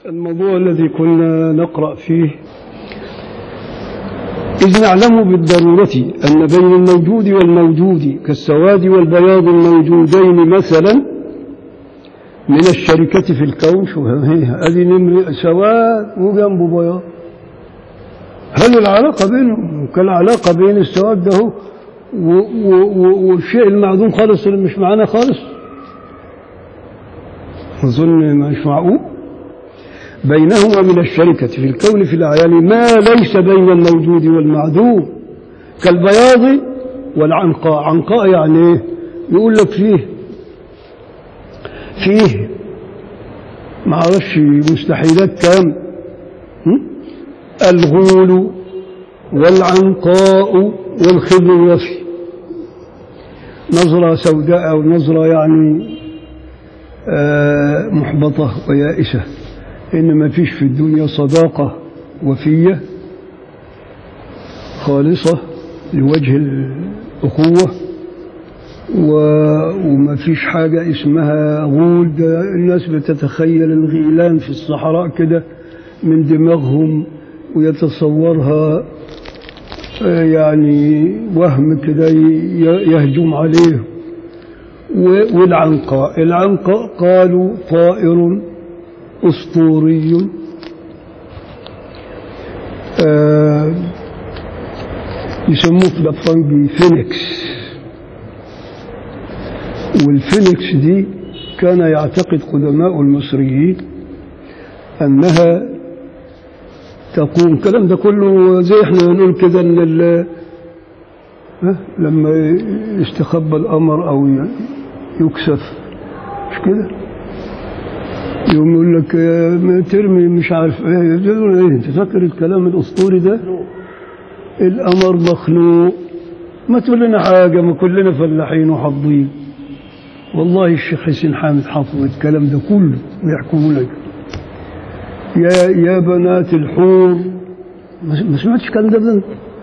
الموضوع الذي كنا نقرأ فيه إذ نعلم بالضرورة أن بين الموجود والموجود كالسواد والبياض الموجودين مثلا من الشركة في الكون شو هي هذه نمر سواد وجنبه بياض هل العلاقة بينهم كالعلاقة بين السواد ده والشيء المعدوم خالص اللي مش معانا خالص أظن مش معقول بينهما من الشركة في الكون في الأعيان ما ليس بين الموجود والمعدوم كالبياض والعنقاء عنقاء يعني ايه يقول لك فيه فيه ما اعرفش مستحيلات كام الغول والعنقاء والخبر الوفي نظرة سوداء أو نظرة يعني آه محبطة ويائسة إن ما فيش في الدنيا صداقة وفية خالصة لوجه الأخوة وما فيش حاجة اسمها غول ده الناس بتتخيل الغيلان في الصحراء كده من دماغهم ويتصورها يعني وهم كده يهجم عليه والعنقاء العنقاء قالوا طائر أسطوري آه يسموه في الأفرنجي فينيكس والفينيكس دي كان يعتقد قدماء المصريين أنها تقوم الكلام ده كله زي احنا نقول كده ان لما يستخبى القمر او يكسف مش كده يوم يقول لك ترمي مش عارف ايه انت فاكر الكلام الاسطوري ده القمر مخلوق ما تقول لنا حاجه ما كلنا فلاحين وحافظين والله الشيخ حسين حامد حافظ الكلام ده كله ويحكوا لك يا يا بنات الحور ما سمعتش الكلام ده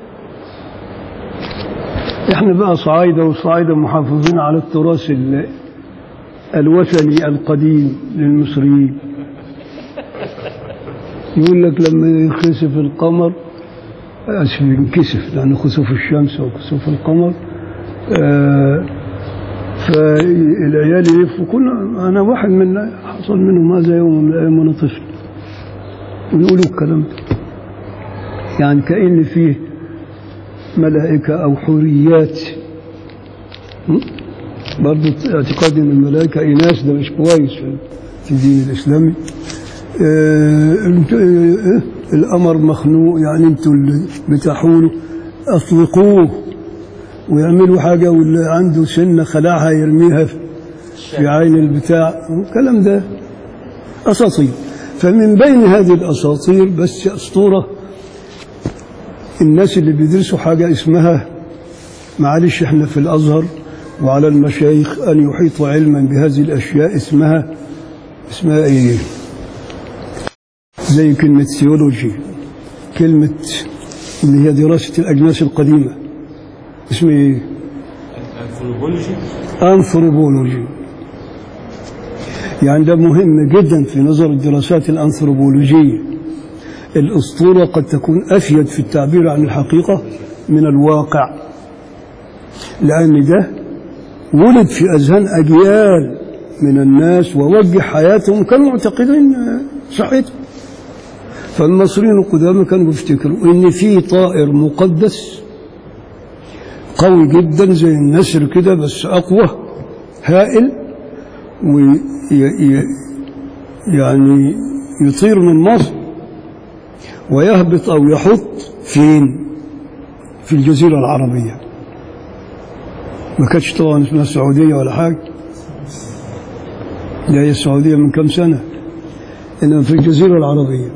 احنا بقى صعايده وصعايده محافظين على التراث الوثني القديم للمصريين يقول لك لما ينخسف القمر اسف ينكسف لان خسوف الشمس وخسوف القمر آه فالعيال يلفوا كنا انا واحد من حصل منهم هذا يوم من الايام وانا طفل ويقولوا الكلام ده يعني كأن فيه ملائكة أو حوريات برضه اعتقاد ان الملائكة إناث ده مش كويس في الدين الإسلامي اه القمر مخنوق يعني انتوا اللي بتحولوا أطلقوه ويعملوا حاجة واللي عنده سنة خلاعها يرميها في عين البتاع الكلام ده أساطير فمن بين هذه الأساطير بس أسطورة الناس اللي بيدرسوا حاجة اسمها معلش احنا في الأزهر وعلى المشايخ أن يحيطوا علما بهذه الأشياء اسمها اسمها ايه زي كلمة ثيولوجي كلمة اللي هي دراسة الأجناس القديمة اسمه ايه أنثروبولوجي أنثروبولوجي يعني ده مهم جدا في نظر الدراسات الأنثروبولوجية الأسطورة قد تكون أفيد في التعبير عن الحقيقة من الواقع لأن ده ولد في أذهان أجيال من الناس ووجه حياتهم كانوا معتقدين صحيح فالمصريين القدامى كانوا يفتكروا ان في طائر مقدس قوي جدا زي النسر كده بس اقوى هائل وي يعني يطير من مصر ويهبط او يحط فين في الجزيره العربيه ما كانتش طبعا اسمها السعوديه ولا حاجه لا هي السعوديه من كم سنه انما في الجزيره العربيه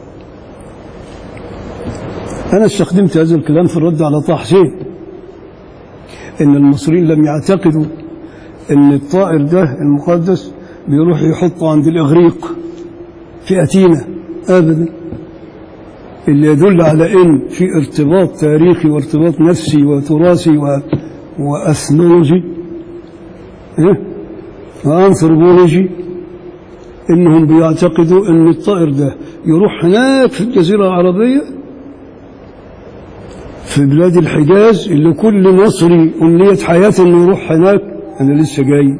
أنا استخدمت هذا الكلام في الرد على طه حسين إن المصريين لم يعتقدوا إن الطائر ده المقدس بيروح يحطه عند الإغريق في أتينا أبدا اللي يدل على إن في ارتباط تاريخي وارتباط نفسي وتراثي و... وأثنولوجي إيه؟ وأنثروبولوجي إنهم بيعتقدوا إن الطائر ده يروح هناك في الجزيرة العربية في بلاد الحجاز اللي كل مصري أمنية حياته إنه يروح هناك أنا لسه جاي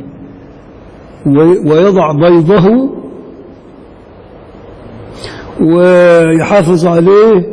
و- ويضع بيضه ويحافظ عليه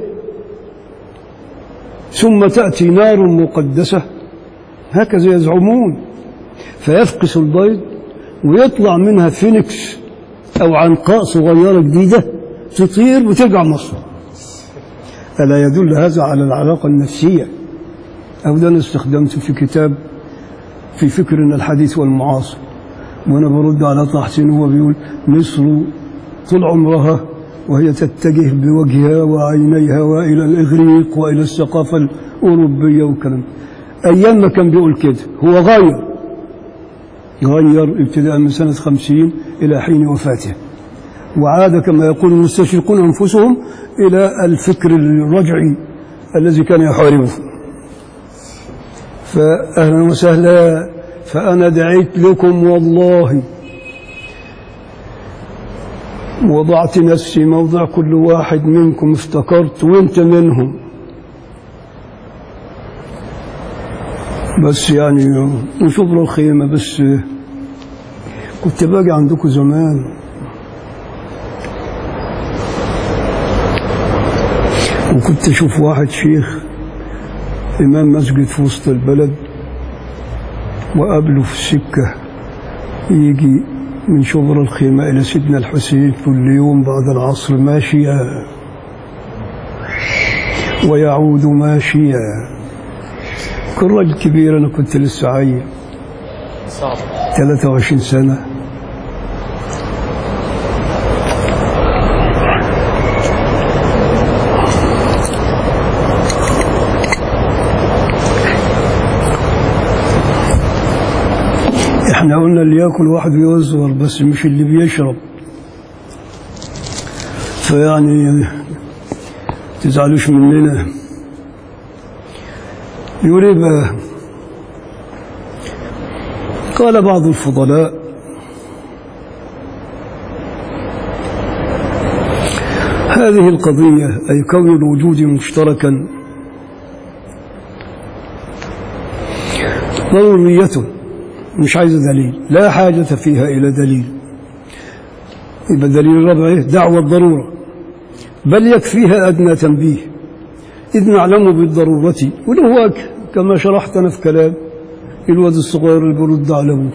ثم تأتي نار مقدسة هكذا يزعمون فيفقس البيض ويطلع منها فينيكس أو عنقاء صغيرة جديدة تطير وترجع مصر ألا يدل هذا على العلاقة النفسية أو ده أنا استخدمته في كتاب في فكرنا الحديث والمعاصر وأنا برد على طه حسين هو بيقول مصر طول عمرها وهي تتجه بوجهها وعينيها وإلى الإغريق وإلى الثقافة الأوروبية والكلام أيام ما كان بيقول كده هو غير غير ابتداء من سنة خمسين إلى حين وفاته وعاد كما يقول المستشرقون أنفسهم إلى الفكر الرجعي الذي كان يحاربه فأهلا وسهلا فأنا دعيت لكم والله وضعت نفسي موضع كل واحد منكم افتكرت وانت منهم بس يعني نشوف له الخيمة بس كنت باجي عندكم زمان وكنت اشوف واحد شيخ امام مسجد في وسط البلد وقابله في السكه يجي من شبر الخيمة إلى سيدنا الحسين كل يوم بعد العصر ماشيا ويعود ماشيا كل راجل كبير أنا كنت لسه عيل صعب 23 سنة احنا قلنا اللي ياكل واحد يصغر بس مش اللي بيشرب فيعني تزعلوش مننا يقول ايه بقى قال بعض الفضلاء هذه القضية أي كون الوجود مشتركا ضرورية مش عايزة دليل لا حاجة فيها إلى دليل يبقى الدليل الرابع إيه؟ دعوة الضرورة بل يكفيها أدنى تنبيه إذ نعلم بالضرورة ولو هو كما شرحت أنا في كلام الواد الصغير اللي برد على أبوه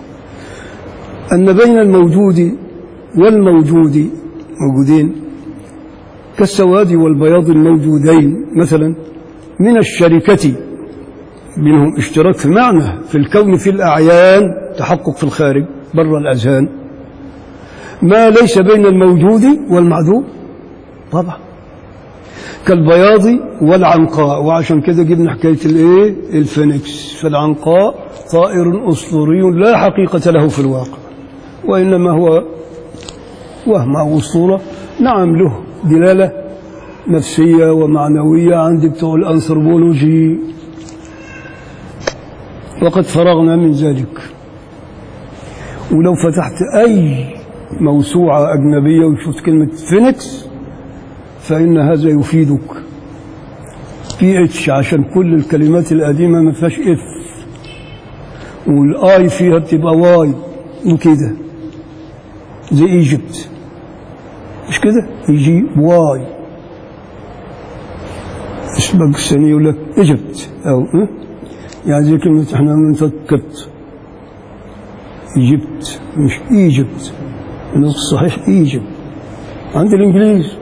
أن بين الموجود والموجود موجودين كالسواد والبياض الموجودين مثلا من الشركة منهم اشتراك في معنى في الكون في الأعيان تحقق في الخارج بر الأذهان ما ليس بين الموجود والمعدوم طبعا كالبياض والعنقاء وعشان كده جبنا حكاية الايه الفينيكس فالعنقاء طائر أسطوري لا حقيقة له في الواقع وإنما هو وهم أو أسطورة نعم له دلالة نفسية ومعنوية عند بتوع الأنثروبولوجي وقد فرغنا من ذلك ولو فتحت أي موسوعة أجنبية وشفت كلمة فينيكس فإن هذا يفيدك في اتش عشان كل الكلمات القديمة ما فيهاش اف والاي فيها بتبقى واي وكده زي ايجيبت مش كده يجي واي اسمك الثاني يقول لك ايجيبت او اه؟ يعني زي كلمة احنا منتكت ايجيبت مش ايجيبت النطق الصحيح ايجيبت عند الانجليز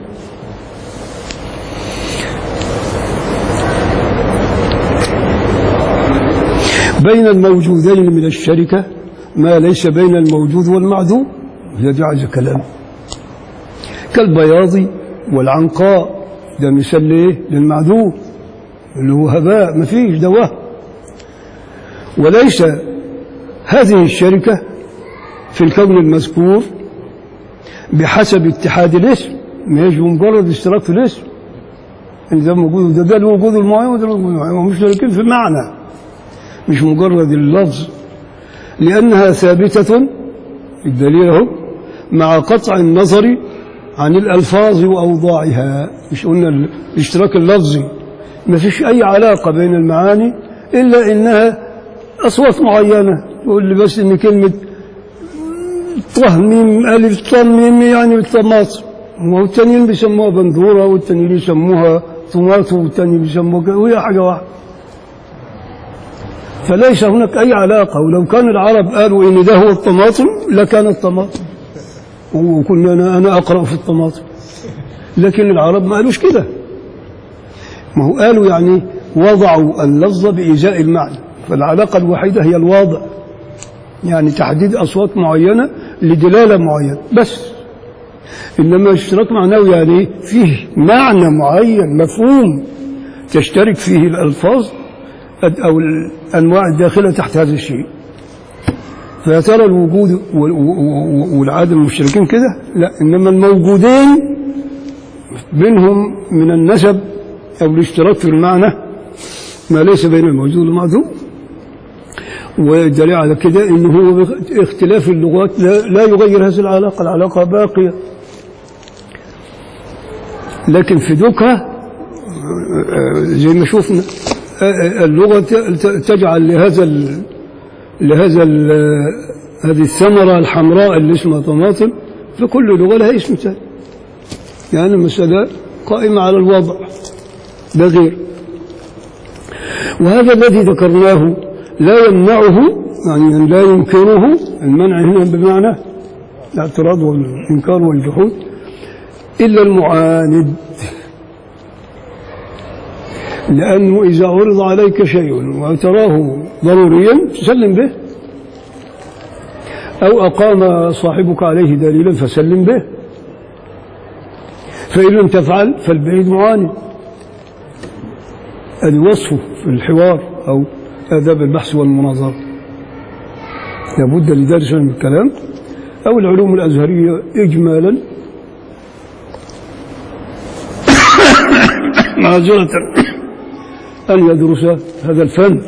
بين الموجودين من الشركة ما ليس بين الموجود والمعدوم هي دي عايزة كلام كالبياض والعنقاء ده مثال ليه للمعدوم اللي هو هباء ما فيش ده وهم وليس هذه الشركة في الكون المذكور بحسب اتحاد الاسم مش بمجرد اشتراك في الاسم ان ده موجود ده ده الوجود المعين وده الوجود المعين هم مشتركين في المعنى مش مجرد اللفظ لأنها ثابتة الدليل اهو مع قطع النظر عن الألفاظ وأوضاعها مش قلنا الاشتراك اللفظي ما فيش أي علاقة بين المعاني إلا إنها أصوات معينة يقول لي بس إن كلمة طه ميم ألف طم ميم يعني طماطم والتانيين بيسموها بندورة والتانيين بيسموها طماطم والتانيين بيسموها كذا، وهي حاجة واحدة فليس هناك أي علاقة ولو كان العرب قالوا إن ده هو الطماطم لكان الطماطم وكنا أنا, أنا أقرأ في الطماطم لكن العرب ما قالوش كده ما هو قالوا يعني وضعوا اللفظ بإيجاء المعنى فالعلاقة الوحيدة هي الواضع يعني تحديد أصوات معينة لدلالة معينة بس إنما اشتراك معنوي يعني فيه معنى معين مفهوم تشترك فيه الألفاظ أو الأنواع الداخلة تحت هذا الشيء فيا ترى الوجود وال- و- و- والعدم المشتركين كده لا إنما الموجودين منهم من النسب أو الاشتراك في المعنى ما ليس بين الموجود والمعدوم والدليل على كده انه هو اختلاف اللغات لا, لا يغير هذه العلاقه، العلاقه باقيه. لكن في دوكها زي ما شفنا اللغه تجعل لهذا ال لهذا ال هذه الثمره الحمراء اللي اسمها طماطم فكل لغه لها اسم ثاني. يعني المساله قائمه على الوضع لا غير. وهذا الذي ذكرناه لا يمنعه يعني لا ينكره المنع هنا بمعنى الاعتراض والإنكار والجحود إلا المعاند لأنه إذا عرض عليك شيء وتراه ضروريا تسلم به أو أقام صاحبك عليه دليلا فسلم به فإن لم تفعل فالبعيد معاند هذا وصفه في الحوار أو آداب البحث والمناظرة لابد لدارس من الكلام أو العلوم الأزهرية إجمالا معذرة أن يدرس هذا الفن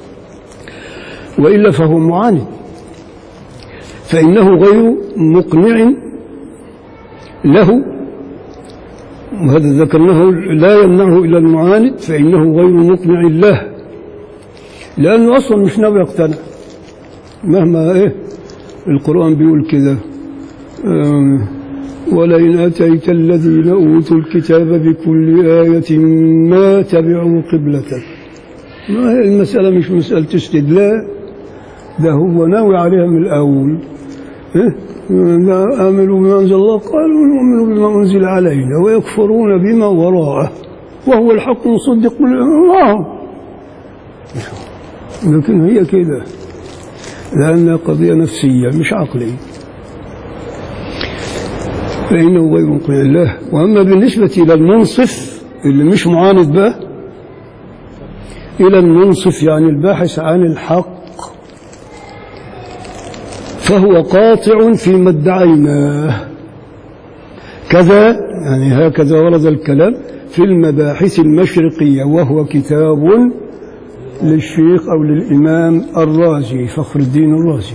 وإلا فهو معاند فإنه غير مقنع له وهذا ذكرناه لا يمنعه إلا المعاند فإنه غير مقنع له لأنه أصلا مش ناوي يقتنع مهما إيه القرآن بيقول كده آه، ولئن أتيت الذين أوتوا الكتاب بكل آية ما تبعوا قبلتك ما هي المسألة مش مسألة استدلال ده هو ناوي عليها من الأول إيه؟ لا آمنوا بما أنزل الله قالوا نؤمن بما أنزل علينا ويكفرون بما وراءه وهو الحق مصدق الله لكن هي كده لأنها قضية نفسية مش عقلية فإنه غير مقنع الله وأما بالنسبة إلى المنصف اللي مش معاند به إلى المنصف يعني الباحث عن الحق فهو قاطع فيما ادعيناه كذا يعني هكذا ورد الكلام في المباحث المشرقية وهو كتاب للشيخ أو للإمام الرازي فخر الدين الرازي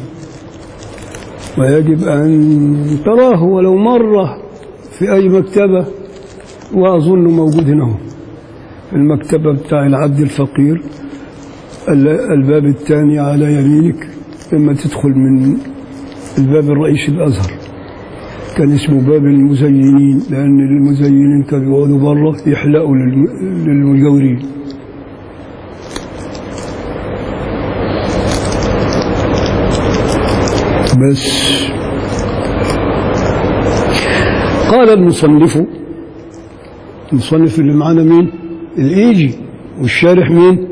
ويجب أن تراه ولو مرة في أي مكتبة وأظن موجود هنا هو. في المكتبة بتاع العبد الفقير ال- الباب الثاني على يمينك لما تدخل من الباب الرئيسي الأزهر كان اسمه باب المزينين لأن المزينين كانوا يقعدوا بره يحلقوا للم- للمجاورين بس قال المصنف المصنف اللي معانا مين الإيجي والشارح مين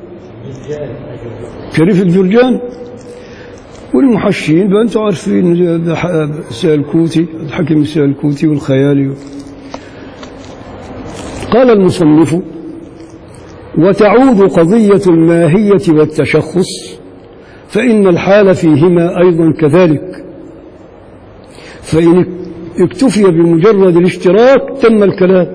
شريف الجرجان والمحشين بقى انتم عارفين ده ح- السالكوتي الحكم السالكوتي والخيالي قال المصنف وتعود قضية الماهية والتشخص فإن الحال فيهما أيضا كذلك فإن اكتفي بمجرد الاشتراك تم الكلام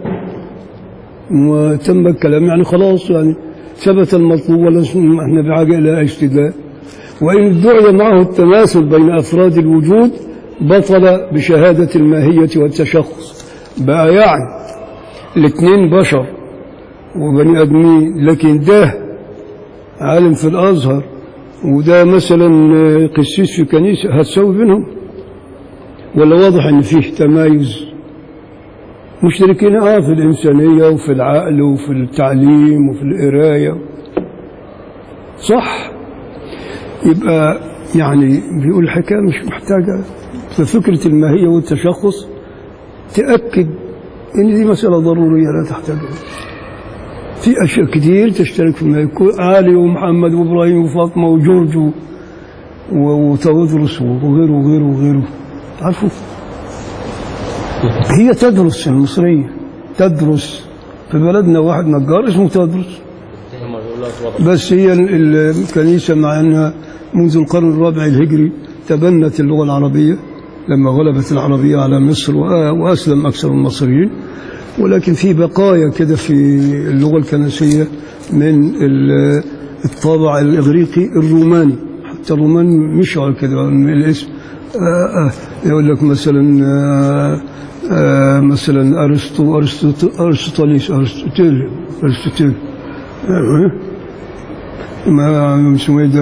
وتم الكلام يعني خلاص يعني ثبت المطلوب ولا احنا بحاجة إلى استدلال وإن ادعي معه التماثل بين أفراد الوجود بطل بشهادة الماهية والتشخص بقى يعني الاثنين بشر وبني ادمين لكن ده عالم في الازهر وده مثلا قسيس في كنيسه هتساوي بينهم ولا واضح ان فيه تمايز مشتركين اه في الانسانيه وفي العقل وفي التعليم وفي القرايه صح يبقى يعني بيقول الحكايه مش محتاجه ففكره الماهيه والتشخص تاكد ان دي مساله ضروريه لا تحتاج في اشياء كتير تشترك في الماهيه علي ومحمد وابراهيم وفاطمه وجورج و- و- وتودرس وغيره وغيره وغيره تعرفوا هي تدرس المصريه تدرس في بلدنا واحد نجار اسمه تدرس لما بيقول لك وضع بس هي ال- الكنيسة مع أنها منذ القرن الرابع الهجري تبنت اللغة العربية لما غلبت العربية على مصر وأ- وأسلم أكثر المصريين ولكن في بقايا كده في اللغة الكنسية من ال- الطابع الإغريقي الروماني حتى الرومان مشوا على كده من الاسم آه، آه، يقول لك مثلا آه، آه، مثلا أرسطو أرسطو أرسطاليس أرسطوتيل أرسطوتيل آه، ما اسمه ايه ده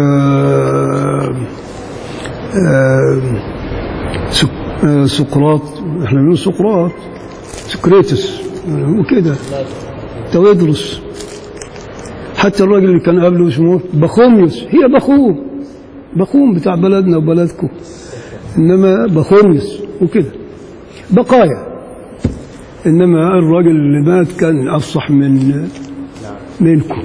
آه، سق- آه، سقراط احنا بنقول سقراط سكريتس وكده تويدرس حتى الراجل اللي كان قبله اسمه بخوميوس هي بخوم بخوم بتاع بلدنا وبلدكم انما بخوميوس وكده بقايا انما الراجل اللي مات كان افصح من منكم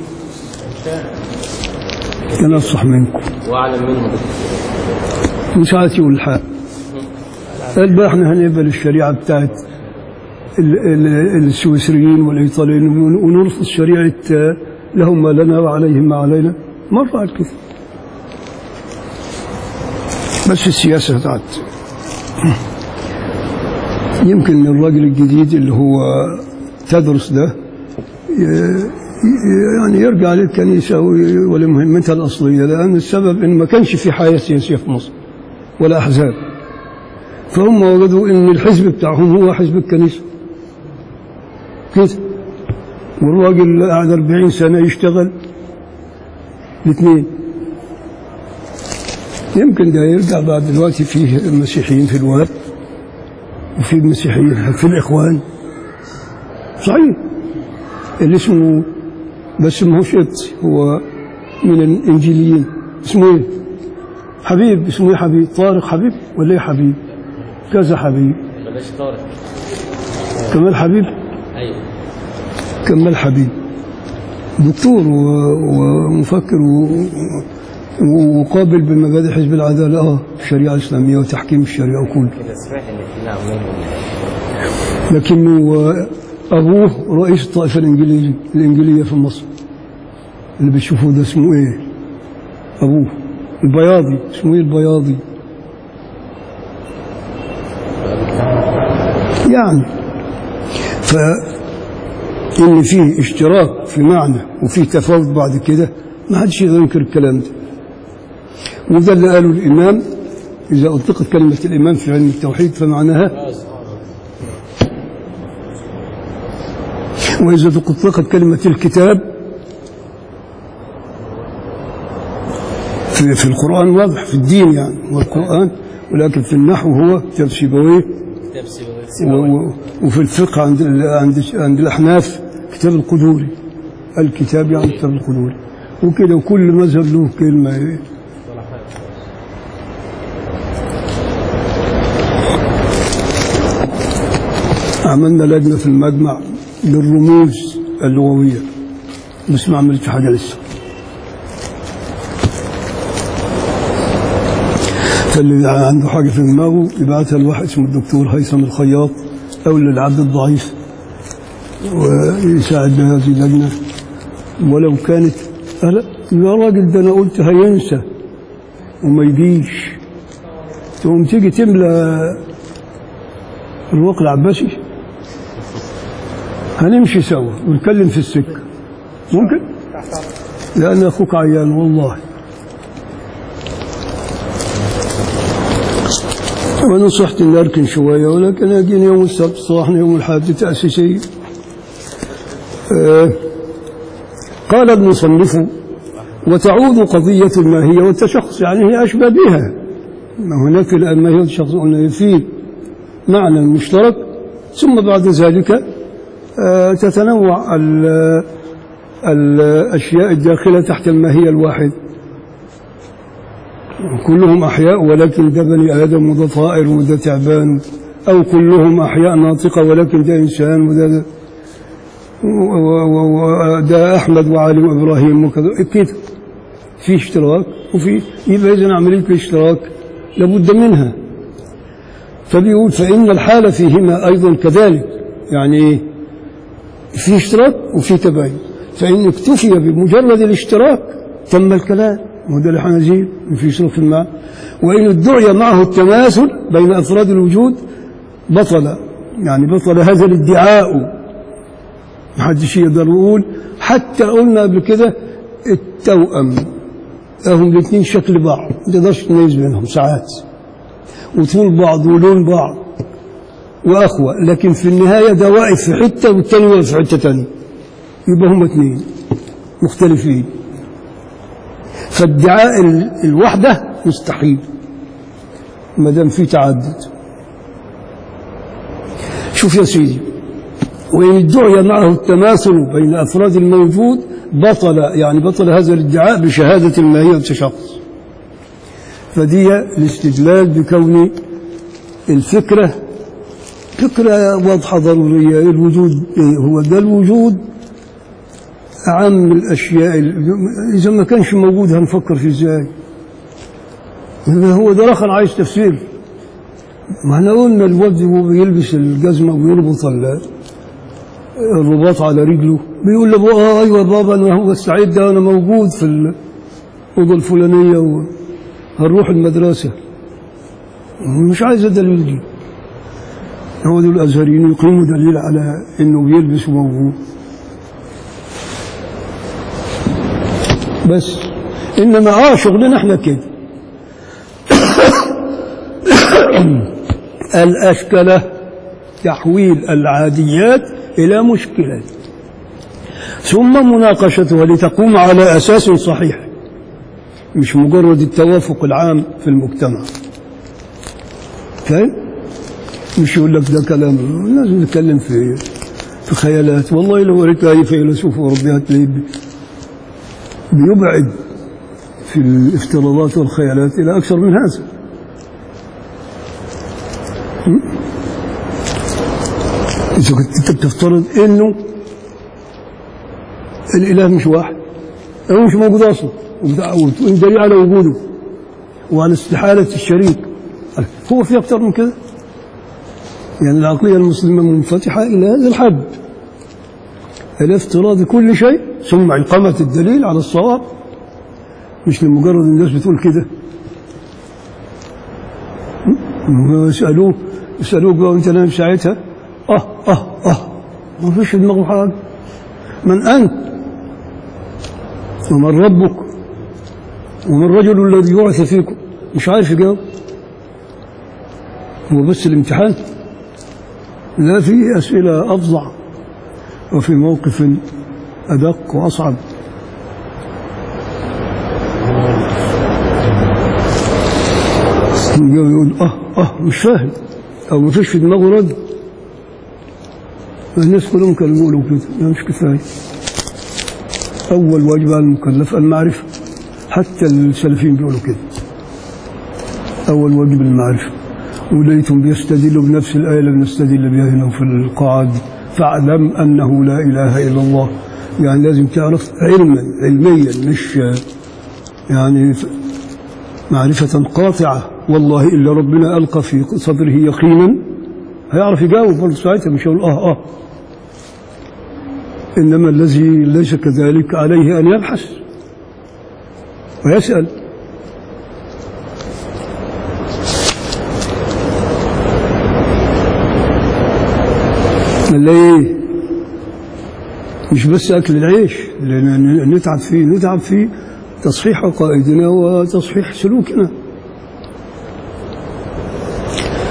كان افصح منكم واعلم منهم مش عايز يقول الحق قال بقى احنا هنقبل الشريعه بتاعت ال- ال- السويسريين والايطاليين ون- ونرفض شريعه آه، لهم ما لنا وعليهم ما علينا مره قال كده بس السياسه بتاعت يمكن الراجل الجديد اللي هو تدرس ده ي- يعني يرجع للكنيسة وي- ولمهمتها الأصلية لأن السبب إن ما كانش في حياة سياسية في مصر ولا أحزاب فهم وجدوا إن الحزب بتاعهم هو حزب الكنيسة كده والراجل اللي قعد 40 سنة يشتغل الاثنين يمكن ده يرجع بعد دلوقتي فيه المسيحيين في الوهاب وفي المسيحيين في الإخوان صحيح اللي اسمه بس ما هوش قبطي هو من الانجيليين اسمه ايه؟ حبيب اسمه ايه حبيب؟ طارق حبيب ولا ايه حبيب؟ كذا حبيب بلاش طارق كمال حبيب ايوه كمال حبيب دكتور و- ومفكر و- و- وقابل بمبادئ حزب العداله اه الشريعه الاسلاميه وتحكيم الشريعه وكله كده سمعت ان في نوع منهم لكنه آه، ابوه رئيس الطائفه الانجليزيه الانجيليه في مصر اللي بتشوفوه ده اسمه ايه؟ ابوه البياضي اسمه ايه البياضي؟ يعني ف ان فيه اشتراك في معنى وفيه تفاوت بعد كده ما حدش يقدر ينكر الكلام ده وده اللي قاله الامام اذا اطلقت كلمه الامام في علم التوحيد فمعناها وإذا أطلقت كلمة الكتاب في, في القرآن واضح في الدين يعني والقرآن ولكن في النحو هو كتاب سيبويه كتاب سيبويه و- و- وفي الفقه عند ال- عند عند الأحناف كتاب القدوري الكتاب يعني كتاب القدوري وكده وكل مذهب له كلمة إيه. عملنا لجنة في المجمع للرموز اللغوية بس ما عملتش حاجة لسه فاللي عنده حاجة في دماغه يبعتها لواحد اسمه الدكتور هيثم الخياط أو للعبد الضعيف ويساعد بهذه اللجنة ولو كانت ألا يا راجل ده أنا قلت هينسى وما يجيش تقوم تيجي تملى الواقع العباسي هنمشي سوا ونتكلم في السكة ممكن؟ لأن أخوك عيان والله ونصحت إن أركن شوية ولكن أجيني يوم السبت صاحنا يوم الحد تأسيسي آه قال المصنف وتعود قضية الماهية والتشخص يعني هي أشبه بها ما هناك الماهية والتشخص قلنا في معنى مشترك ثم بعد ذلك آه تتنوع ال- الأشياء الداخلة تحت الماهية الواحد كلهم أحياء ولكن ده بني آدم وده طائر وده تعبان أو كلهم أحياء ناطقة ولكن ده إنسان وده و- و- وده أحمد وعلي وإبراهيم وكذا كده في اشتراك وفي يبقى إذا عملية الاشتراك لابد منها فبيقول فإن الحالة فيهما أيضا كذلك يعني إيه؟ في اشتراك وفي تباين فإن اكتفي بمجرد الاشتراك تم الكلام وده الحنازير في اشتراك في الماء وإن ادعي معه التماثل بين أفراد الوجود بطل يعني بطل هذا الادعاء محدش يقدر يقول حتى قلنا قبل كده التوأم هم الاثنين شكل بعض ما تقدرش تميز بينهم ساعات وطول بعض ولون بعض واخوه لكن في النهايه ده واقف في حته والتاني واقف في حته تانيه يبقى هم اثنين مختلفين فادعاء ال- الوحده مستحيل ما دام في تعدد شوف يا سيدي وإن ادعي معه التماثل بين أفراد الموجود بطل يعني بطل هذا الادعاء بشهادة الماهية والتشخص فدي الاستدلال بكون الفكرة فكرة واضحة ضرورية الوجود إيه هو ده الوجود أعم الأشياء إذا ما كانش موجود هنفكر فيه إزاي هو ده رخن عايز تفسير ما احنا قلنا الواد وهو بيلبس الجزمة ويربط ال- الرباط على رجله بيقول لابوه اه ايوه يا بابا انا هو السعيد ده انا موجود في الاوضه الفلانيه وهنروح المدرسه مش عايز دليل دي هو دول الازهريين يقيموا دليل على انه بيلبس وموجود بس انما اه شغلنا احنا كده الاشكله تحويل العاديات إلى مشكلات ثم مناقشتها لتقوم على أساس صحيح مش مجرد التوافق العام في المجتمع فاهم؟ مش يقول لك ده كلام لازم نتكلم في في خيالات والله لو وريت أي فيلسوف أوروبي هتلاقيه بي- بيبعد في الافتراضات والخيالات إلى أكثر من هذا إذا كنت أنت بتفترض إنه الإله مش واحد هو مش موجود أصلا وبتاع- وتقول دليل على وجوده وعلى استحالة الشريك هو في أكثر من كده يعني العقلية المسلمة منفتحة إلى هذا الحد إلى افتراض كل شيء ثم إقامة الدليل على الصواب مش لمجرد الناس بتقول كده م? يسألوه يسألوك بقى وانت نايم ساعتها اه اه اه ما فيش في دماغه حاجة من أنت ومن ربك ومن الرجل الذي بعث فيكم مش عارف يجاوب هو بس الامتحان لا في أسئلة أفظع وفي موقف أدق وأصعب يقول اه اه مش فاهم او ما فيش في دماغه رد الناس كلهم كانوا يقولوا كده لا مش كفايه اول واجب على المكلف المعرفه حتى السلفيين بيقولوا كده اول واجب المعرفه وليتم بيستدلوا بنفس الايه اللي بنستدل بها هنا في القواعد فاعلم انه لا اله الا الله يعني لازم تعرف علما علميا مش يعني معرفة قاطعة والله إلا ربنا ألقى في صدره يقينا هيعرف يجاوب برضه ساعتها مش هيقول آه آه إنما الذي ليس كذلك عليه أن يبحث ويسأل ليه مش بس أكل العيش لأن نتعب فيه نتعب فيه تصحيح عقائدنا وتصحيح سلوكنا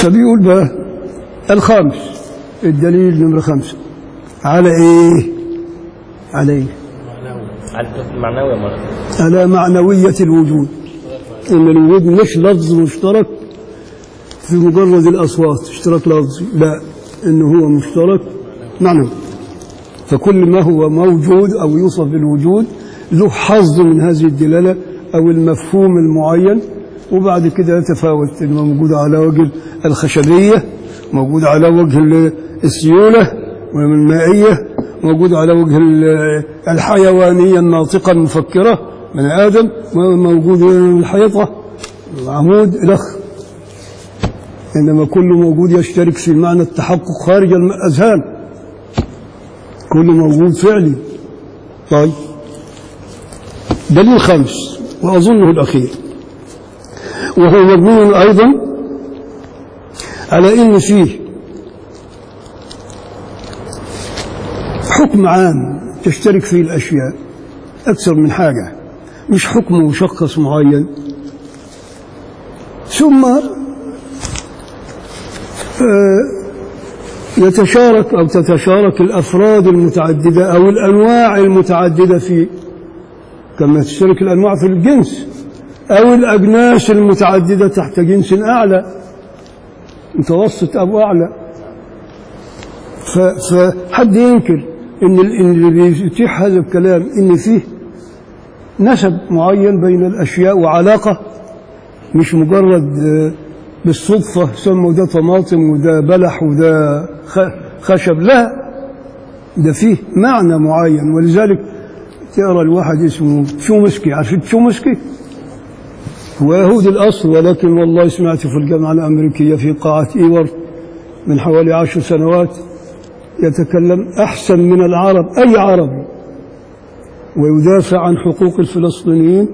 فبيقول بقى الخامس الدليل نمرة خمسة على ايه على ايه على التوفيق المعنوي يا مولانا على معنوية الوجود إن الوجود مش لفظ مشترك في مجرد الأصوات اشتراك لفظي لا إنه هو مشترك معنوي فكل ما هو موجود أو يوصف بالوجود له حظ من هذه الدلالة أو المفهوم المعين وبعد كده يتفاوت إنه موجود على وجه الخشبية موجود على وجه ال- السيولة والمائية موجود على وجه ال- الحيوانية الناطقة المفكرة من آدم موجود الحيطة عمود الأخ إنما كل موجود يشترك في معنى التحقق خارج الأذهان كل موجود فعلي طيب دليل خامس وأظنه الأخير وهو مبني أيضا على إن فيه حكم عام تشترك فيه الأشياء أكثر من حاجة مش حكم مشخص معين ثم آه، يتشارك أو تتشارك الأفراد المتعددة أو الأنواع المتعددة في كما تشترك الأنواع في الجنس أو الأجناس المتعددة تحت جنس أعلى متوسط أو أعلى ف- فحد ينكر إن ال- إن اللي بيتيح هذا الكلام إن فيه نسب معين بين الأشياء وعلاقة مش مجرد آه، بالصدفة سموا ده طماطم وده بلح وده خ- خشب لا ده فيه معنى معين ولذلك تقرا الواحد اسمه تشومسكي عارفين تشومسكي هو يهودي الأصل ولكن والله سمعته في الجامعة الأمريكية في قاعة إيورت من حوالي عشر سنوات يتكلم أحسن من العرب أي عربي ويدافع عن حقوق الفلسطينيين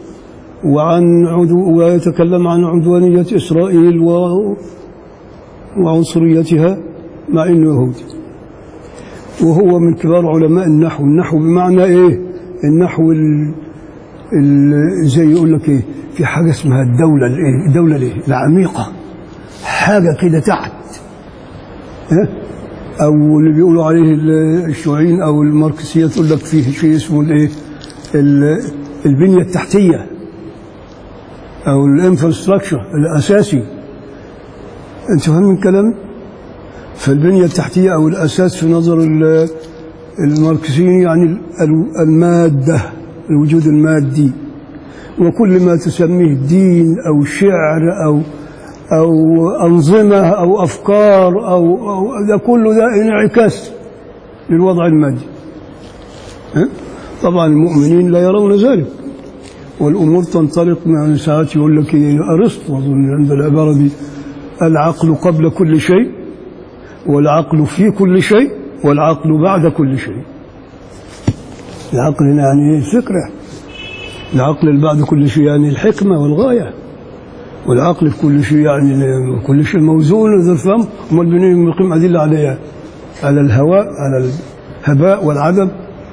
وعن عدو ويتكلم عن عدوانية إسرائيل و... وعنصريتها مع إنه يهودي وهو من كبار علماء النحو النحو بمعنى إيه النحو ال... ال... زي يقول لك إيه في حاجة اسمها الدولة الإيه الدولة الإيه العميقة حاجة كده تحت ها؟ أو اللي بيقولوا عليه ال- الشيوعيين أو الماركسية تقول لك فيه شيء اسمه الإيه ال- البنية التحتية أو الانفراستراكشر الأساسي أنت فاهم الكلام؟ فالبنية التحتية أو الأساس في نظر ال- الماركسيين يعني ال- المادة الوجود المادي وكل ما تسميه دين أو شعر أو أو أنظمة أو أفكار أو, أو ده كله ده انعكاس للوضع المادي ها؟ طبعا المؤمنين لا يرون ذلك والأمور تنطلق مع ساعات يقول لك إيه، أرسطو أظن عند العبارة دي العقل قبل كل شيء والعقل في كل شيء والعقل بعد كل شيء العقل هنا يعني إيه؟ الفكرة العقل اللي بعد كل شيء يعني الحكمة والغاية والعقل في كل شيء يعني كل شيء موزون ذو الفهم امال بنين نقيم ادله عليها على الهواء على الهباء والعدم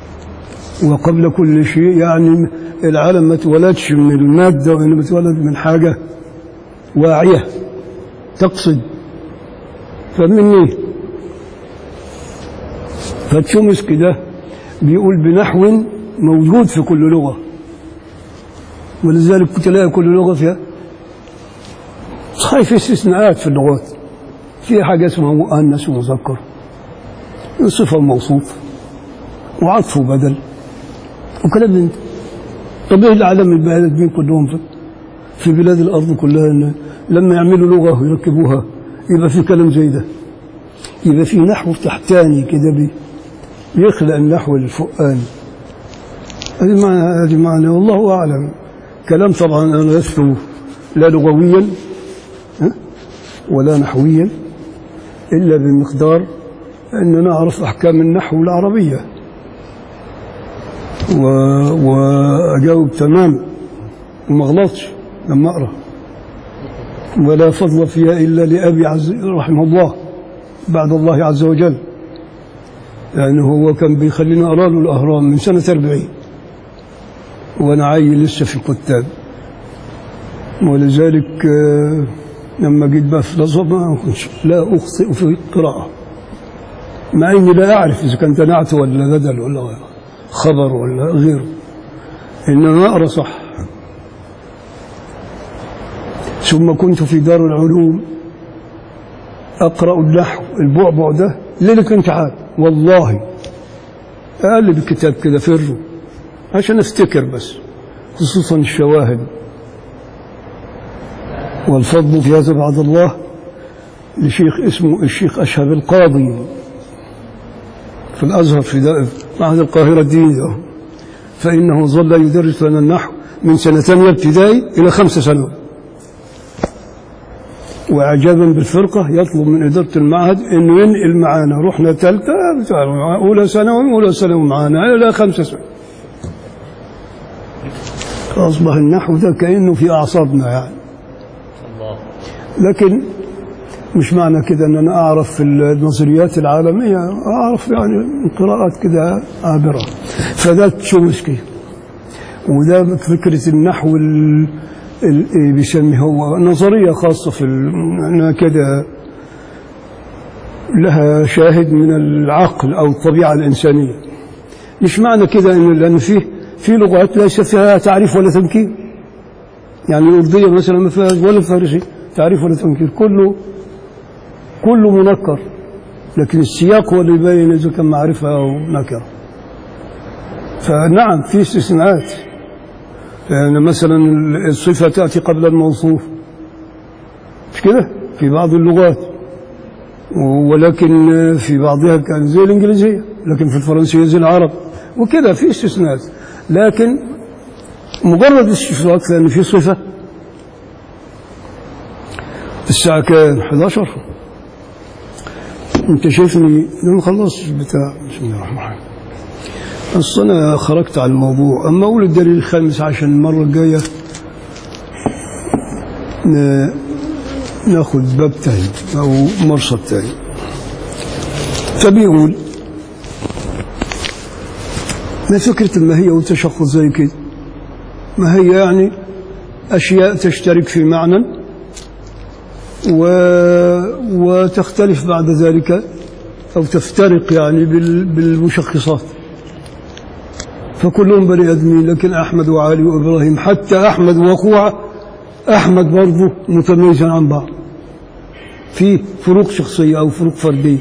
وقبل كل شيء يعني العالم ما اتولدش من الماده وانما اتولد من حاجه واعيه تقصد فمن ايه فتشومسكي ده بيقول بنحو موجود في كل لغه ولذلك تلاقي كل لغه فيها صحيح في استثناءات في اللغات في حاجة اسمها مؤنث ومذكر صفة موصوف وعطف وبدل وكلام من ده. طب ايه العالم البلدين كلهم في, في بلاد الارض كلها إن لما يعملوا لغة ويركبوها يبقى في كلام زي ده يبقى في نحو تحتاني كده بي بيخلق النحو الفوقاني هذه معنى هذه معنى والله اعلم كلام طبعا انا لست لا لغويا ها؟ ولا نحويا إلا بمقدار أن نعرف أحكام النحو العربية و... وأجاوب تمام وما غلطش لما أقرأ ولا فضل فيها إلا لأبي عز رحمه الله بعد الله عز وجل لأنه هو كان بيخلينا أقرأ له الأهرام من سنة 40 وأنا عيل لسه في الكتاب ولذلك آه، لما جيت بقى في الأزهر ما كنتش لا أخطئ في القراءة مع إني لا أعرف إذا كان ده نعت ولا بدل ولا خبر ولا غيره إنما أقرأ صح ثم كنت في دار العلوم أقرأ النحو البعبع ده ليلة امتحان والله أقلب الكتاب كده فره عشان أفتكر بس خصوصا الشواهد والفضل في هذا بعد الله لشيخ اسمه الشيخ أشهب القاضي في الأزهر في دا- معهد القاهرة الديني ده. فإنه ظل يدرس لنا النحو من سنة ثانية ابتدائي إلى خمسة سنوات وإعجابا بالفرقة يطلب من إدارة المعهد إنه ينقل معانا رحنا ثالثة بتاع أولى ثانوي أولى ثانوي معانا إلى خمسة سنوات أصبح النحو ده كأنه في أعصابنا يعني الله لكن مش معنى كده ان انا اعرف في النظريات العالميه اعرف يعني قراءات كده عابره فده تشومسكي وده فكره النحو ال- ال- إيه بيسميه هو نظريه خاصه في ال- انها كده لها شاهد من العقل او الطبيعه الانسانيه مش معنى كده ان لان فيه في لغات ليس فيها تعريف ولا تنكير يعني الأردية مثلا ما فيهاش ولا فارسي تعريف ولا تنكير كله كله منكر لكن السياق هو اللي يبين إذا كان معرفة أو نكرة فنعم في استثناءات يعني مثلا الصفة تأتي قبل الموصوف مش كده في بعض اللغات ولكن في بعضها كان زي الإنجليزية لكن في الفرنسية زي العرب وكده في استثناءات لكن مجرد استشراق لأن في صفة الساعة كام 11 انت شايفني لما خلصت بتاع بسم الله الرحمن الرحيم اصل انا خرجت على الموضوع اما اقول الدليل الخامس عشان المره الجايه ن- ناخد باب تاني او مرصد تاني فبيقول ما فكره الماهيه والتشخص زي كده ما هي يعني أشياء تشترك في معنى و... وتختلف بعد ذلك أو تفترق يعني بال... بالمشخصات فكلهم بني آدمين لكن أحمد وعلي وإبراهيم حتى أحمد وأخوه أحمد برضه متميزا عن بعض في فروق شخصية أو فروق فردية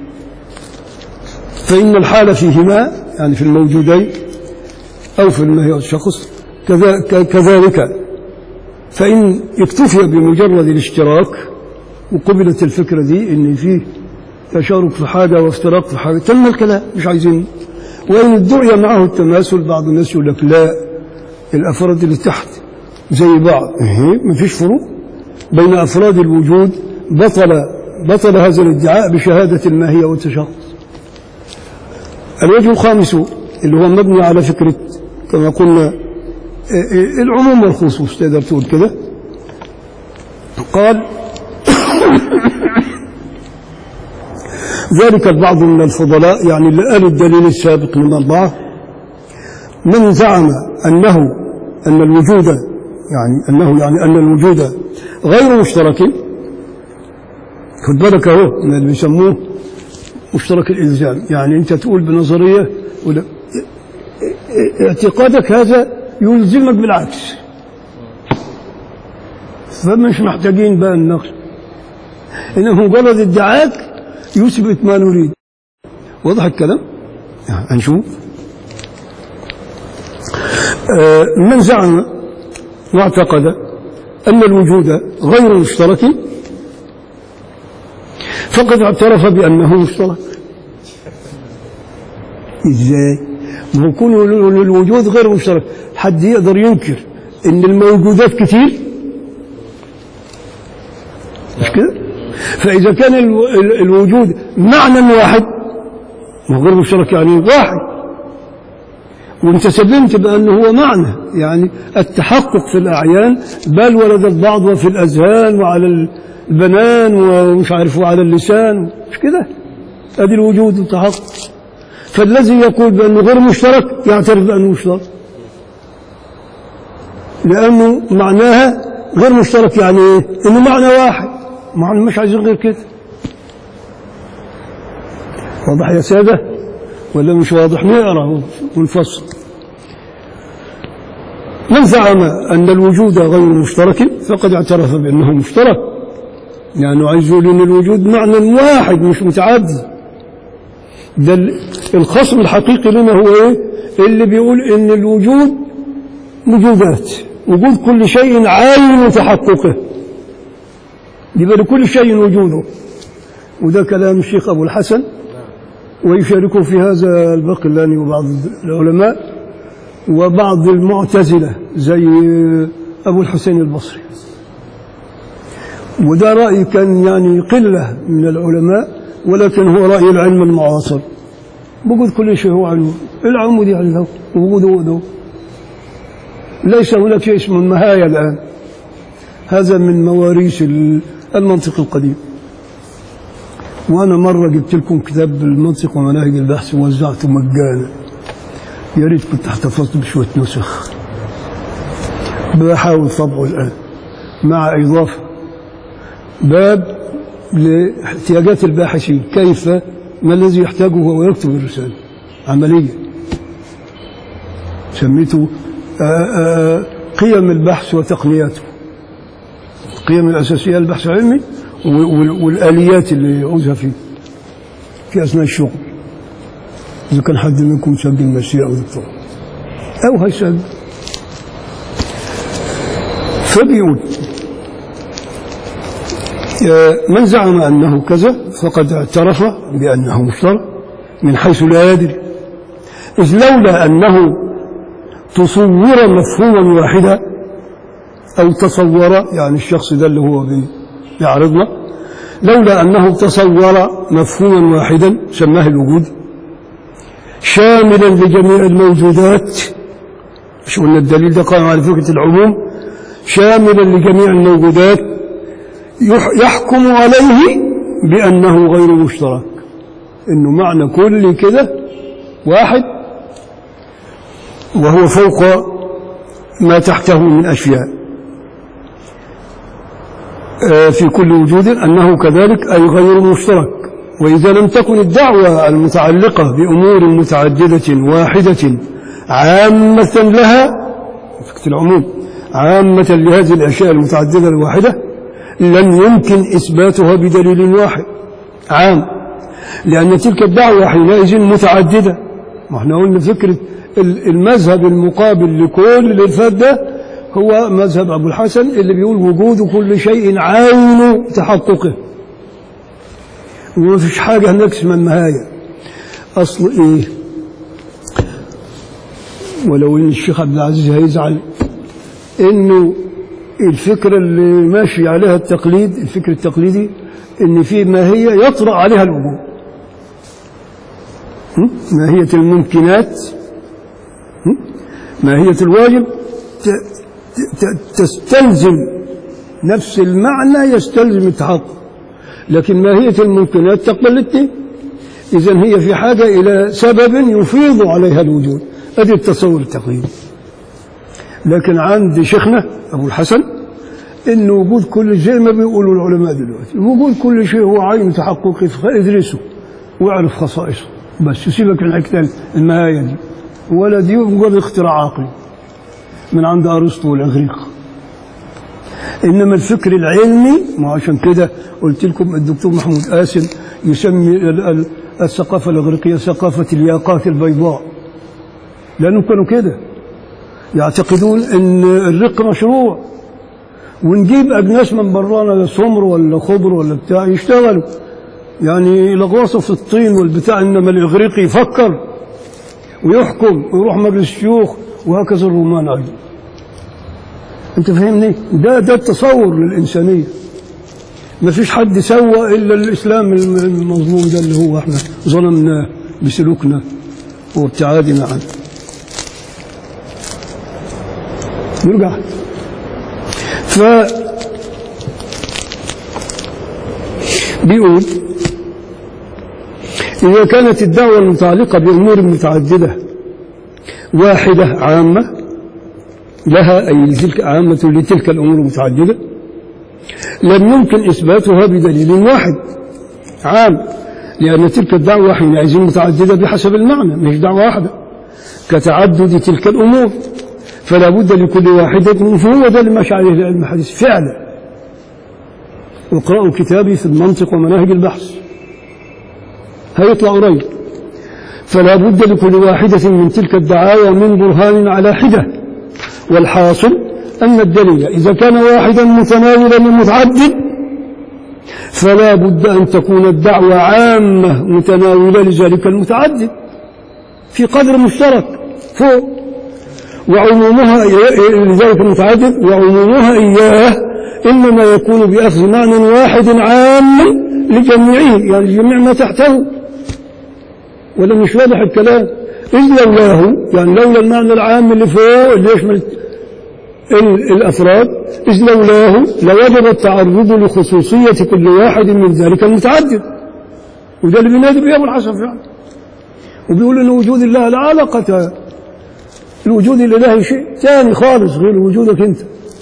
فإن الحالة فيهما يعني في الموجودين أو في المهي والشخص كذا- ك- كذلك فإن اكتفي بمجرد الاشتراك وقبلت الفكرة دي إن فيه تشارك في حاجة وافتراق في حاجة تم الكلام مش عايزين وإن ادعي معه التماثل بعض الناس يقول لك لا الأفراد اللي تحت زي بعض إيه مفيش فروق بين أفراد الوجود بطل بطل هذا الادعاء بشهادة الماهية والتشخص الوجه الخامس اللي هو مبني على فكرة كما قلنا إيه إيه العموم والخصوص تقدر تقول كده قال ذلك البعض من الفضلاء يعني اللي قالوا الدليل السابق من البعض من زعم أنه أن الوجود يعني أنه يعني أن الوجود غير مشترك خد بالك أهو من اللي بيسموه مشترك الإلزام يعني أنت تقول بنظرية ولا اعتقادك هذا يلزمك بالعكس فمش محتاجين بقى النقل إنه مجرد ادعاك يثبت ما نريد واضح الكلام يعني هنشوف آه، من زعم واعتقد أن الوجود غير مشترك فقد اعترف بأنه مشترك ازاي ما هو كون الوجود غير مشترك حد يقدر ينكر ان الموجودات كتير مش كده فاذا كان الو- ال- الوجود معنى واحد ما هو غير مشترك يعني واحد وانت سلمت بانه هو معنى يعني التحقق في الاعيان بل ولد البعض وفي الاذهان وعلى البنان ومش عارف وعلى اللسان مش كده ادي الوجود التحقق فالذي يقول بأنه غير مشترك يعترف بأنه مشترك لأنه معناها غير مشترك يعني إيه؟ إنه معنى واحد ما احنا مش عايزين غير كده واضح يا سادة ولا مش واضح نقرا ونفصل من زعم أن الوجود غير مشترك فقد اعترف بأنه مشترك يعني عايز يقول أن الوجود معنى واحد مش متعدد ده ال- الخصم الحقيقي لنا هو ايه اللي بيقول ان الوجود وجودات وجود كل شيء عين تحققه يبقى لكل شيء وجوده وده كلام الشيخ ابو الحسن ويشاركه في هذا الباقلاني وبعض العلماء وبعض المعتزله زي ابو الحسين البصري وده رأي كان يعني قلة من العلماء ولكن هو رأي العلم المعاصر وجود كل شيء هو علم العمود يعني له وجوده وجوده ليس هناك شيء اسمه المهاية الآن هذا من مواريث ال- المنطق القديم وأنا مرة جبت لكم كتاب المنطق ومناهج البحث ووزعته مجانا يا ريت كنت احتفظت بشوية نسخ بحاول طبعه الآن مع إضافة باب لاحتياجات الباحثين كيف ما الذي يحتاجه وهو يكتب الرسالة عمليا سميته آه، آه، قيم البحث وتقنياته القيم الأساسية للبحث العلمي وال- والآليات اللي يعوزها فيه في أثناء الشغل إذا كان حد منكم مسجل ماجستير أو دكتوراه أو هيسجل فبيقول من زعم أنه كذا فقد اعترف بأنه مشترك من حيث لا يدري إذ لولا أنه تصور مفهوما واحدا أو تصور يعني الشخص ده اللي هو بي- بيعرضنا لولا أنه تصور مفهوما واحدا سماه الوجود شاملا لجميع الموجودات مش قلنا الدليل ده قائم على فكرة العموم شاملا لجميع الموجودات يح- يحكم عليه بأنه غير مشترك إنه معنى كل كده واحد وهو فوق ما تحته من أشياء آه، في كل وجود أنه كذلك أي غير مشترك وإذا لم تكن الدعوة المتعلقة بأمور متعددة واحدة عامة لها فكرة العموم عامة لهذه الأشياء المتعددة الواحدة لم يمكن إثباتها بدليل واحد عام لأن تلك الدعوة حينئذ متعددة ما احنا قلنا فكرة ال- المذهب المقابل لكل اللي فات ده هو مذهب أبو الحسن اللي بيقول وجود كل شيء عين تحققه وما فيش حاجة هناك اسمها النهاية أصل إيه ولو إن الشيخ عبد العزيز هيزعل إنه الفكرة اللي ماشي عليها التقليد الفكر التقليدي إن في ماهية يطرأ عليها الوجود م? ماهية الممكنات م? ماهية الواجب ت- ت- تستلزم نفس المعنى يستلزم التحقق لكن ماهية الممكنات تقبل الاثنين إذا هي في حاجة إلى سبب يفيض عليها الوجود هذه التصور التقليدي لكن عند شيخنا أبو الحسن إن وجود كل شيء ما بيقولوا العلماء دلوقتي وجود كل شيء هو عين تحققي ادرسه واعرف خصائصه بس سيبك من حكاية المهاية دي ولا دي مجرد اختراع عقلي من عند أرسطو والإغريق إنما الفكر العلمي ما عشان كده قلت لكم الدكتور محمود قاسم يسمي ال- ال- الثقافة الإغريقية ثقافة الياقات البيضاء لأنهم كانوا كده يعتقدون ان الرق مشروع ونجيب اجناس من برانا سمر ولا خضر ولا بتاع يشتغلوا يعني يلغوصوا في الطين والبتاع انما الاغريقي يفكر ويحكم ويروح مجلس الشيوخ وهكذا الرومان ايضا انت فاهمني ده ده التصور للانسانيه ما فيش حد سوى الا الاسلام المظلوم ده اللي هو احنا ظلمناه بسلوكنا وابتعادنا عنه نرجع ف بيقول إذا كانت الدعوة المتعلقة بأمور متعددة واحدة عامة لها أي لتلك عامة لتلك الأمور المتعددة لم يمكن إثباتها بدليل واحد عام لأن تلك الدعوة حينئذ متعددة بحسب المعنى مش دعوة واحدة كتعدد تلك الأمور فلا بد لكل واحدة هو ده اللي ماشي عليه العلم الحديث فعلا اقرأوا كتابي في المنطق ومناهج البحث هيطلع قريب فلا بد لكل واحدة من تلك الدعاوى من برهان على حدة والحاصل أن الدليل إذا كان واحدا متناولا للمتعدد فلا بد أن تكون الدعوة عامة متناولة لذلك المتعدد في قدر مشترك فوق وعمومها لذلك المتعدد وعمومها إياه إنما يكون بأخذ معنى واحد عام لجميعه يعني جميع ما تحته ولا مش واضح الكلام إذ لولاه يعني لولا المعنى العام اللي فوق اللي يشمل الأفراد إذ لولاه لوجب التعرض لخصوصية كل واحد من ذلك المتعدد وده اللي بينادي بيه أبو الحسن فعلا وبيقول إن وجود الله لا علاقة الوجود الإلهي شيء ثاني خالص غير وجودك أنت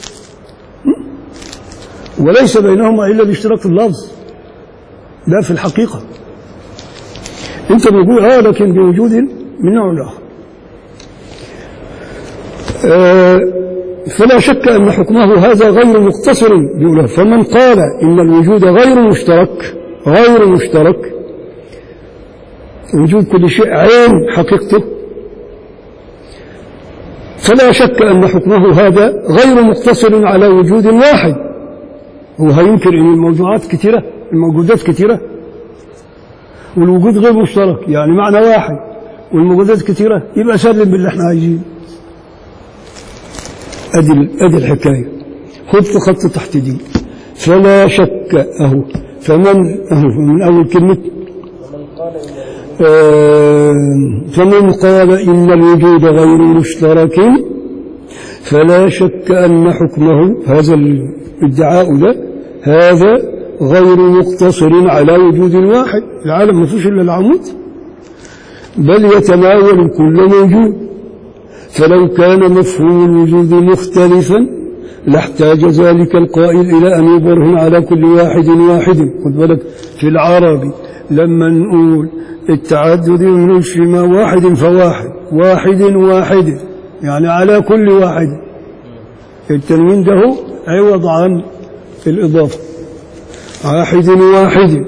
وليس بينهما إلا الاشتراك في اللفظ لا في الحقيقة أنت بتقول آه لكن بوجود من نوع آخر آه فلا شك أن حكمه هذا غير مقتصر بيقول فمن قال إن الوجود غير مشترك غير مشترك وجود كل شيء عين حقيقته فلا شك أن حكمه هذا غير مقتصر على وجود واحد هو هينكر أن الموضوعات كثيرة الموجودات كثيرة والوجود غير مشترك يعني معنى واحد والموجودات كثيرة يبقى سلم باللي احنا عايزينه ادي ادي الحكايه خذ في خط تحت دي فلا شك اهو فمن اهو من اول كلمه آه فمن قال ان الوجود غير مشترك فلا شك ان حكمه هذا الادعاء ده هذا غير مقتصر على وجود واحد العالم ما فيش الا العمود بل يتناول كل موجود فلو كان مفهوم الوجود مختلفا لاحتاج ذلك القائل إلى أن يبرهن على كل واحد واحد خد بالك في العربي لما نقول التعدد مش ما واحد فواحد واحد واحد يعني على كل واحد التنوين ده عوض عن الإضافة واحد واحد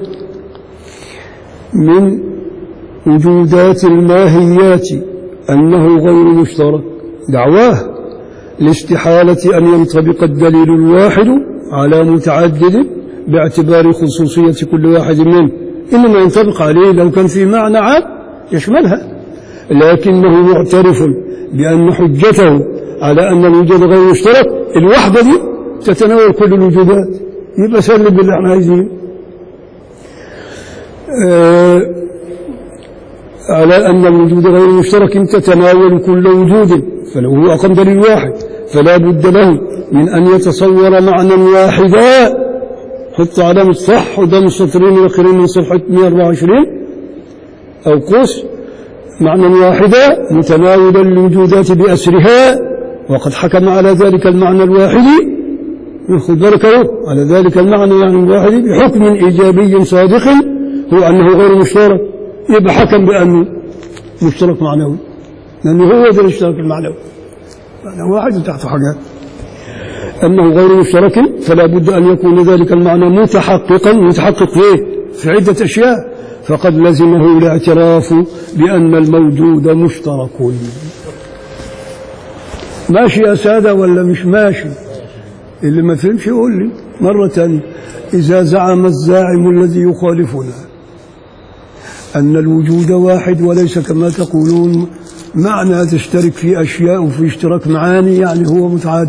من وجودات الماهيات أنه غير مشترك دعواه لاستحالة أن ينطبق الدليل الواحد على متعدد باعتبار خصوصية كل واحد منه إنما ينطبق عليه لو كان في معنى عام يشملها لكنه معترف بأن حجته على أن الوجود غير مشترك الوحدة دي تتناول كل الوجودات يبقى سلم باللي احنا عايزين آه على أن الوجود غير مشترك تتناول كل وجود فلو هو أقام دليل واحد فلا بد له من أن يتصور معنى واحدا حط علامة صح قدام السطرين الأخيرين من صفحة 124 أو قوس معنى واحدا متناولا للوجودات بأسرها وقد حكم على ذلك المعنى الواحد خذ بالك على ذلك المعنى يعني الواحد بحكم إيجابي صادق هو أنه غير مشترك يبقى حكم بأنه مشترك معنوي لأنه هو ده الاشتراك المعنوي معنى واحد تحته حاجات أنه غير مشترك فلا بد أن يكون ذلك المعنى متحققا متحقق فيه في عدة أشياء فقد لزمه الاعتراف بأن الموجود مشترك ماشي يا سادة ولا مش ماشي اللي ما فهمش يقول لي مرة ثانية إذا زعم الزاعم الذي يخالفنا أن الوجود واحد وليس كما تقولون معنى تشترك في أشياء وفي اشتراك معاني يعني هو متعدد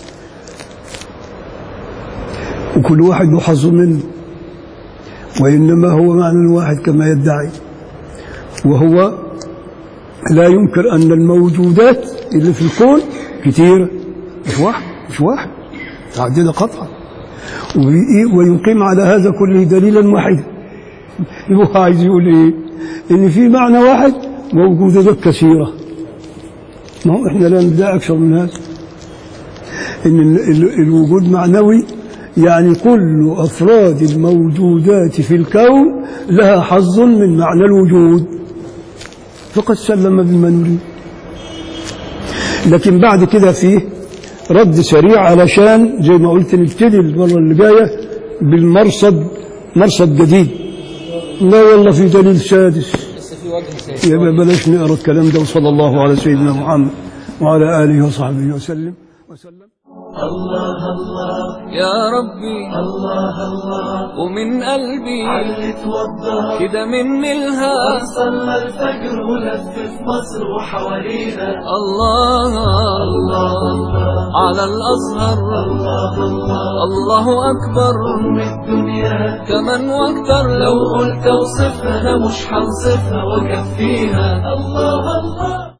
وكل واحد له حظ منه وإنما هو معنى واحد كما يدعي وهو لا ينكر أن الموجودات اللي في الكون كثيرة مش واحد مش واحد متعددة قطعا ويقيم على هذا كله دليلا واحدا هو عايز يقول ايه ان في معنى واحد موجودات كثيرة ما هو احنا لا ندعي اكثر من هذا ان الوجود معنوي يعني كل أفراد الموجودات في الكون لها حظ من معنى الوجود فقد سلم بما نريد لكن بعد كده فيه رد سريع علشان زي ما قلت نبتدي المرة اللي جاية بالمرصد مرصد جديد لا والله في دليل سادس لسه في وجه سادس يبقى بلاش نقرا الكلام ده وصلى الله على سيدنا محمد وعلى آله وصحبه وسلم وسلم يا ربي الله الله ومن قلبي علت وضح كده مني الهام صلى الفجر ولف في مصر وحوالينا الله الله على الأزهر الله الله الله أكبر أم الدنيا كمان واكتر لو لو قلت اوصفها انا مش هنصفها وكفيها الله الله